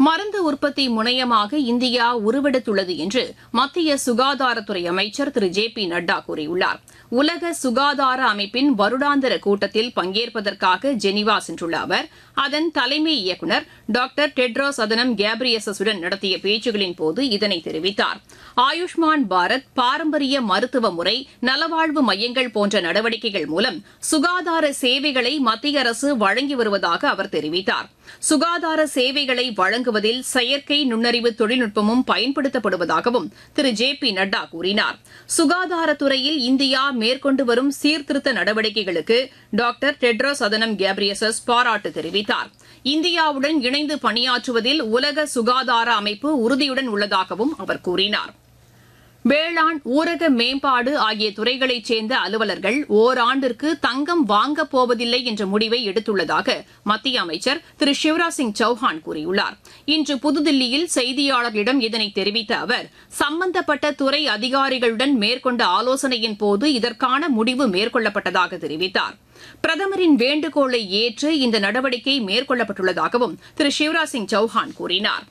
மருந்து உற்பத்தி முனையமாக இந்தியா உருவெடுத்துள்ளது என்று மத்திய சுகாதாரத்துறை அமைச்சர் திரு ஜே பி நட்டா கூறியுள்ளார் உலக சுகாதார அமைப்பின் வருடாந்திர கூட்டத்தில் பங்கேற்பதற்காக ஜெனீவா சென்றுள்ள அவர் அதன் தலைமை இயக்குநர் டாக்டர் டெட்ரோஸ் அதனம் கேப்ரியசஸுடன் நடத்திய பேச்சுகளின் போது இதனை தெரிவித்தார் ஆயுஷ்மான் பாரத் பாரம்பரிய மருத்துவ முறை நலவாழ்வு மையங்கள் போன்ற நடவடிக்கைகள் மூலம் சுகாதார சேவைகளை மத்திய அரசு வழங்கி வருவதாக அவர் தெரிவித்தார் சுகாதார சேவைகளை வழங்குவதில் செயற்கை நுண்ணறிவு தொழில்நுட்பமும் பயன்படுத்தப்படுவதாகவும் திரு ஜே பி நட்டா கூறினார் சுகாதாரத்துறையில் இந்தியா மேற்கொண்டு வரும் சீர்திருத்த நடவடிக்கைகளுக்கு டாக்டர் டெட்ரோஸ் அதனம் கேப்ரியசஸ் பாராட்டு தெரிவித்தார் இந்தியாவுடன் இணைந்து பணியாற்றுவதில் உலக சுகாதார அமைப்பு உறுதியுடன் உள்ளதாகவும் அவர் கூறினார் வேளாண் ஊரக மேம்பாடு ஆகிய துறைகளைச் சேர்ந்த அலுவலர்கள் ஓராண்டிற்கு தங்கம் வாங்கப் போவதில்லை என்ற முடிவை எடுத்துள்ளதாக மத்திய அமைச்சர் திரு சிவராஜ் சிங் சௌஹான் கூறியுள்ளார் இன்று புதுதில்லியில் செய்தியாளர்களிடம் இதனை தெரிவித்த அவர் சம்பந்தப்பட்ட துறை அதிகாரிகளுடன் மேற்கொண்ட ஆலோசனையின் போது இதற்கான முடிவு மேற்கொள்ளப்பட்டதாக தெரிவித்தார் பிரதமரின் வேண்டுகோளை ஏற்று இந்த நடவடிக்கை மேற்கொள்ளப்பட்டுள்ளதாகவும் திரு சிவராஜ் சிங் சௌஹான் கூறினார்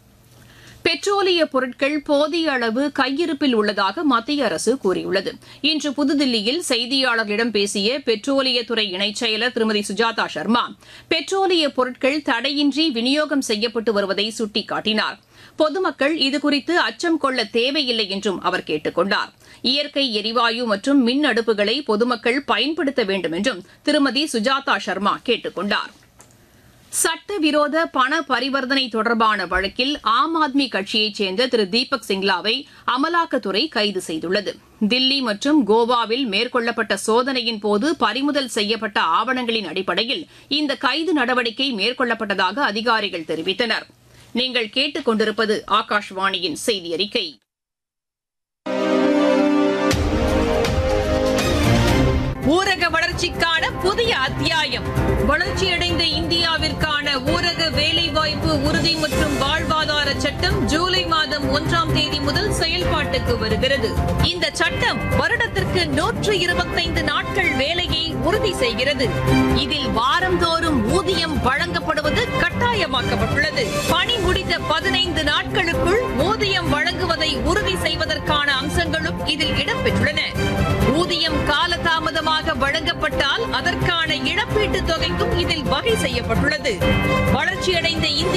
பெட்ரோலிய பொருட்கள் போதிய அளவு கையிருப்பில் உள்ளதாக மத்திய அரசு கூறியுள்ளது இன்று புதுதில்லியில் செய்தியாளர்களிடம் பேசிய பெட்ரோலியத்துறை இணைச் செயலர் திருமதி சுஜாதா சர்மா பெட்ரோலிய பொருட்கள் தடையின்றி விநியோகம் செய்யப்பட்டு வருவதை சுட்டிக்காட்டினார் பொதுமக்கள் இதுகுறித்து அச்சம் கொள்ள தேவையில்லை என்றும் அவர் கேட்டுக் கொண்டார் இயற்கை எரிவாயு மற்றும் மின் அடுப்புகளை பொதுமக்கள் பயன்படுத்த வேண்டும் என்றும் திருமதி சுஜாதா சர்மா கேட்டுக் கொண்டார் சட்டவிரோத பண பரிவர்த்தனை தொடர்பான வழக்கில் ஆம் ஆத்மி கட்சியைச் சேர்ந்த திரு தீபக் சிங்லாவை அமலாக்கத்துறை கைது செய்துள்ளது தில்லி மற்றும் கோவாவில் மேற்கொள்ளப்பட்ட சோதனையின் போது பறிமுதல் செய்யப்பட்ட ஆவணங்களின் அடிப்படையில் இந்த கைது நடவடிக்கை மேற்கொள்ளப்பட்டதாக அதிகாரிகள் தெரிவித்தனர் நீங்கள் கேட்டுக் கொண்டிருப்பது ஆகாஷ்வாணியின் செய்தி அறிக்கை ஊரக வளர்ச்சிக்கான புதிய அத்தியாயம் வளர்ச்சியடைந்த இந்தியாவிற்கான ஊரக வேலைவாய்ப்பு உறுதி மற்றும் வாழ்வாதார சட்டம் ஜூலை மாதம் ஒன்றாம் தேதி முதல் செயல்பாட்டுக்கு வருகிறது இந்த சட்டம் வருடத்திற்கு நூற்று இருபத்தைந்து நாட்கள் வேலையை உறுதி செய்கிறது இதில் வாரந்தோறும் ஊதியம் வழங்கப்படுவது கட்டாயமாக்கப்பட்டுள்ளது பணி முடிந்த பதினைந்து நாட்களுக்குள் ஊதியம் வழங்குவதை உறுதி செய்வதற்கான அம்சங்களும் இதில் இடம்பெற்றுள்ளன ஊதியம் காலதாமதமாக வழங்கப்பட்டால் அதற்கான இழப்பீட்டுத் தொகைக்கும் இதில் வகை செய்யப்பட்டுள்ளது வளர்ச்சியடைந்த இந்திய